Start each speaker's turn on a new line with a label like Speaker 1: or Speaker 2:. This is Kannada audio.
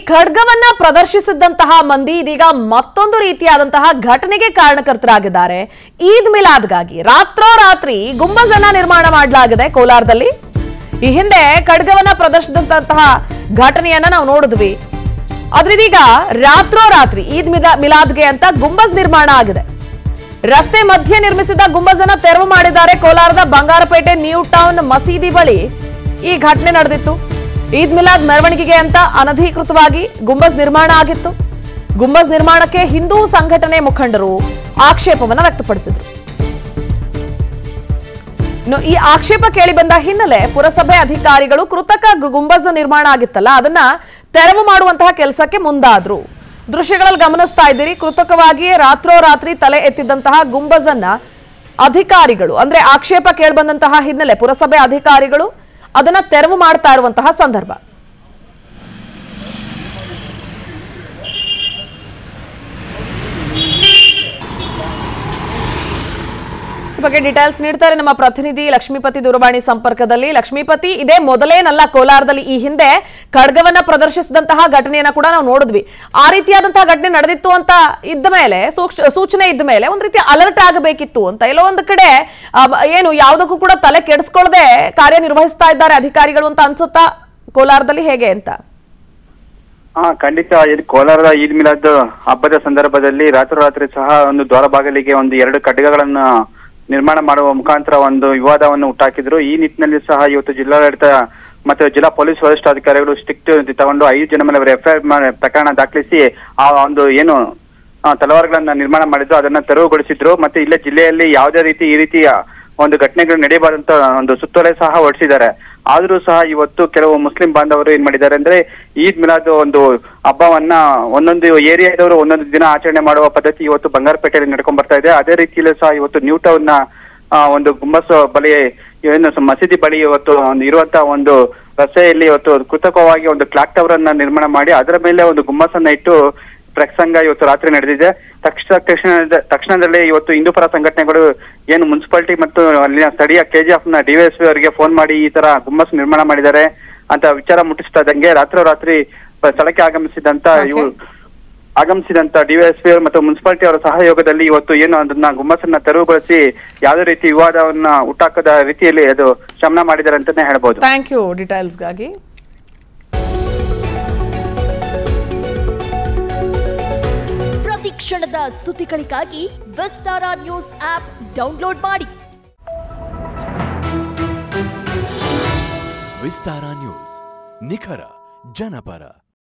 Speaker 1: ಖಡ್ಗವನ್ನ ಪ್ರದರ್ಶಿಸಿದ್ದಂತಹ ಮಂದಿ ಇದೀಗ ಮತ್ತೊಂದು ರೀತಿಯಾದಂತಹ ಘಟನೆಗೆ ಕಾರಣಕರ್ತರಾಗಿದ್ದಾರೆ ಈದ್ ಮಿಲಾದ್ಗಾಗಿ ರಾತ್ರೋರಾತ್ರಿ ಗುಂಬಜನ್ನ ನಿರ್ಮಾಣ ಮಾಡಲಾಗಿದೆ ಕೋಲಾರದಲ್ಲಿ ಈ ಹಿಂದೆ ಖಡ್ಗವನ್ನ ಪ್ರದರ್ಶಿಸಿದಂತಹ ಘಟನೆಯನ್ನ ನಾವು ನೋಡಿದ್ವಿ ಅದ್ರಿದೀಗ ರಾತ್ರೋರಾತ್ರಿ ಈದ್ ಮಿಲಾ ಮಿಲಾದ್ಗೆ ಅಂತ ಗುಂಬಜ್ ನಿರ್ಮಾಣ ಆಗಿದೆ ರಸ್ತೆ ಮಧ್ಯೆ ನಿರ್ಮಿಸಿದ ಗುಂಬಜನ್ನ ತೆರವು ಮಾಡಿದ್ದಾರೆ ಕೋಲಾರದ ಬಂಗಾರಪೇಟೆ ನ್ಯೂ ಟೌನ್ ಮಸೀದಿ ಬಳಿ ಈ ಘಟನೆ ನಡೆದಿತ್ತು ಈದ್ ಮಿಲಾದ್ ಮೆರವಣಿಗೆಗೆ ಅಂತ ಅನಧಿಕೃತವಾಗಿ ಗುಂಬಜ್ ನಿರ್ಮಾಣ ಆಗಿತ್ತು ಗುಂಬಜ್ ನಿರ್ಮಾಣಕ್ಕೆ ಹಿಂದೂ ಸಂಘಟನೆ ಮುಖಂಡರು ಆಕ್ಷೇಪವನ್ನ ವ್ಯಕ್ತಪಡಿಸಿದ್ರು ಇನ್ನು ಈ ಆಕ್ಷೇಪ ಕೇಳಿ ಬಂದ ಹಿನ್ನೆಲೆ ಪುರಸಭೆ ಅಧಿಕಾರಿಗಳು ಕೃತಕ ಗು- ಗುಂಬಜ್ ನಿರ್ಮಾಣ ಆಗಿತ್ತಲ್ಲ ಅದನ್ನ ತೆರವು ಮಾಡುವಂತಹ ಕೆಲಸಕ್ಕೆ ಮುಂದಾದ್ರು ದೃಶ್ಯಗಳಲ್ಲಿ ಗಮನಿಸ್ತಾ ಇದ್ದೀರಿ ಕೃತಕವಾಗಿ ರಾತ್ರೋರಾತ್ರಿ ತಲೆ ಎತ್ತಿದ್ದಂತಹ ಗುಂಬಜನ್ನ ಅಧಿಕಾರಿಗಳು ಅಂದ್ರೆ ಆಕ್ಷೇಪ ಕೇಳಿಬಂದಂತಹ ಹಿನ್ನೆಲೆ ಪುರಸಭೆ ಅಧಿಕಾರಿಗಳು ಅದನ್ನ ತೆರವು ಮಾಡ್ತಾ ಇರುವಂತಹ ಸಂದರ್ಭ ಈ ಬಗ್ಗೆ ಡೀಟೇಲ್ಸ್ ನೀಡ್ತಾರೆ ನಮ್ಮ ಪ್ರತಿನಿಧಿ ಲಕ್ಷ್ಮೀಪತಿ ದೂರವಾಣಿ ಸಂಪರ್ಕದಲ್ಲಿ ಲಕ್ಷ್ಮೀಪತಿ ಇದೇ ಮೊದಲೇನಲ್ಲ ಕೋಲಾರದಲ್ಲಿ ಈ ಹಿಂದೆ ಖಡ್ಗವನ್ನ ಪ್ರದರ್ಶಿಸಿದಂತಹ ಘಟನೆಯನ್ನ ಕೂಡ ನಾವು ನೋಡಿದ್ವಿ ಆ ರೀತಿಯಾದಂತಹ ಘಟನೆ ನಡೆದಿತ್ತು ಅಂತ ಇದ್ದ ಮೇಲೆ ಸೂಕ್ಷ- ಸೂಚನೆ ಇದ್ದ ಮೇಲೆ ಒಂದ್ ರೀತಿ ಅಲರ್ಟ್ ಆಗಬೇಕಿತ್ತು ಅಂತ ಎಲ್ಲೋ ಒಂದು ಕಡೆ ಆ, ಏನು ಯಾವುದಕ್ಕೂ ಕೂಡ ತಲೆ ಕೆಡಿಸ್ಕೊಳ್ಳದೆ ಕಾರ್ಯನಿರ್ವಹಿಸ್ತಾ ಇದ್ದಾರೆ ಅಧಿಕಾರಿಗಳು ಅಂತ ಅನ್ಸುತ್ತಾ ಕೋಲಾರದಲ್ಲಿ ಹೇಗೆ ಅಂತ
Speaker 2: ಹಾ ಖಂಡಿತ ಇದು ಕೋಲಾರದ ಈದ್ ಮಿಲಾದ್ ಹಬ್ಬದ ಸಂದರ್ಭದಲ್ಲಿ ರಾತ್ರೋರಾತ್ರಿ ಸಹ ಒಂದು ದ್ವಾರ ಬಾಗಿಲಿಗೆ ಒಂದು ಎರಡು ಖಡ್ಗಗಳನ್ನ ನಿರ್ಮಾಣ ಮಾಡುವ ಮುಖಾಂತರ ಒಂದು ವಿವಾದವನ್ನು ಹುಟ್ಟಾಕಿದ್ರು ಈ ನಿಟ್ಟಿನಲ್ಲಿ ಸಹ ಇವತ್ತು ಜಿಲ್ಲಾಡಳಿತ ಮತ್ತು ಜಿಲ್ಲಾ ಪೊಲೀಸ್ ವರಿಷ್ಠಾಧಿಕಾರಿಗಳು ಸ್ಟ್ರಿಕ್ಟ್ ತಗೊಂಡು ಐದು ಜನ ಮೇಲೆ ಎಫ್ಐಆರ್ ಪ್ರಕರಣ ದಾಖಲಿಸಿ ಆ ಒಂದು ಏನು ಆ, ತಲವಾರುಗಳನ್ನ ನಿರ್ಮಾಣ ಮಾಡಿದ್ರು ಅದನ್ನ ತೆರವುಗೊಳಿಸಿದ್ರು ಮತ್ತೆ ಇಲ್ಲೇ ಜಿಲ್ಲೆಯಲ್ಲಿ ಯಾವುದೇ ರೀತಿ ಈ ರೀತಿಯ ಒಂದು ಘಟನೆಗಳು ನಡೆಯಬಾರಂತ ಒಂದು ಸುತ್ತೋಲೆ ಸಹ ಹೊರಡಿಸಿದ್ದಾರೆ ಆದ್ರೂ ಸಹ ಇವತ್ತು ಕೆಲವು ಮುಸ್ಲಿಂ ಬಾಂಧವರು ಏನ್ ಮಾಡಿದ್ದಾರೆ ಅಂದ್ರೆ ಈದ್ ಮಿಲಾದ್ ಒಂದು ಹಬ್ಬವನ್ನ ಒಂದೊಂದು ಏರಿಯಾದವರು ಒಂದೊಂದು ದಿನ ಆಚರಣೆ ಮಾಡುವ ಪದ್ಧತಿ ಇವತ್ತು ಬಂಗಾರಪೇಟೆಯಲ್ಲಿ ನಡ್ಕೊಂಡ್ ಬರ್ತಾ ಇದೆ ಅದೇ ರೀತಿಯಲ್ಲೂ ಸಹ ಇವತ್ತು ನ್ಯೂ ಟೌನ್ ನ ಆ, ಒಂದು ಗುಮ್ಮಸ್ ಬಳಿ ಏನು ಸ- ಮಸೀದಿ ಬಳಿ ಇವತ್ತು ಒಂದು ಇರುವಂತ ಒಂದು ರಸ್ತೆಯಲ್ಲಿ ಇವತ್ತು ಕೃತಕವಾಗಿ ಒಂದು ಕ್ಲಾಕ್ ಟವರ್ ಅನ್ನ ನಿರ್ಮಾಣ ಮಾಡಿ ಅದರ ಮೇಲೆ ಒಂದು ಗುಮ್ಮಸನ್ನ ಇಟ್ಟು ಪ್ರಸಂಗ ಇವತ್ತು ರಾತ್ರಿ ನಡೆದಿದೆ ತಕ್ಷಣ ತಕ್ಷಣ ತಕ್ಷಣದಲ್ಲೇ ಇವತ್ತು ಹಿಂದೂಪರ ಸಂಘಟನೆಗಳು ಏನು ಮುನ್ಸಿಪಾಲಿಟಿ ಮತ್ತು ಅಲ್ಲಿನ ಸ್ಥಳೀಯ ಕೆಜಿಎಫ್ ನ ಡಿವೈಎಸ್ಪಿ ಅವರಿಗೆ ಫೋನ್ ಮಾಡಿ ಈ ತರ ಗುಮ್ಮಸ್ ನಿರ್ಮಾಣ ಮಾಡಿದ್ದಾರೆ ಅಂತ ವಿಚಾರ ಮುಟ್ಟಿಸ್ತಾ ಇದ್ದಂಗೆ ರಾತ್ರೋರಾತ್ರಿ ಪ- ಸ್ಥಳಕ್ಕೆ ಆಗಮಿಸಿದಂತ
Speaker 1: Okay.
Speaker 2: ಇವು ಆಗಮಿಸಿದಂತ ಡಿವೈಎಸ್ಪಿ ಅವರು ಮತ್ತು ಮುನ್ಸಿಪಾಲಿಟಿ ಅವರ ಸಹಯೋಗದಲ್ಲಿ ಇವತ್ತು ಏನು ಅದನ್ನ ಗುಮ್ಮಸನ್ನ ತೆರವುಗೊಳಿಸಿ ಯಾವುದೇ ರೀತಿ ವಿವಾದವನ್ನ ಹುಟ್ಟಾಕದ ರೀತಿಯಲ್ಲಿ ಅದು ಶಮನ ಮಾಡಿದ್ದಾರೆ ಅಂತಾನೆ ಹೇಳ್ಬೋದು
Speaker 1: ಥ್ಯಾಂಕ್ ಯು ಡೀಟೇಲ್ಸ್ಗಾಗಿ
Speaker 3: ಪ್ರತಿ ಕ್ಷಣದ ಸುದ್ದಿಗಳಿಗಾಗಿ ವಿಸ್ತಾರ ನ್ಯೂಸ್ ಆಪ್ ಡೌನ್ಲೋಡ್ ಮಾಡಿ
Speaker 4: ವಿಸ್ತಾರ ನ್ಯೂಸ್ ನಿಖರ ಜನಪರ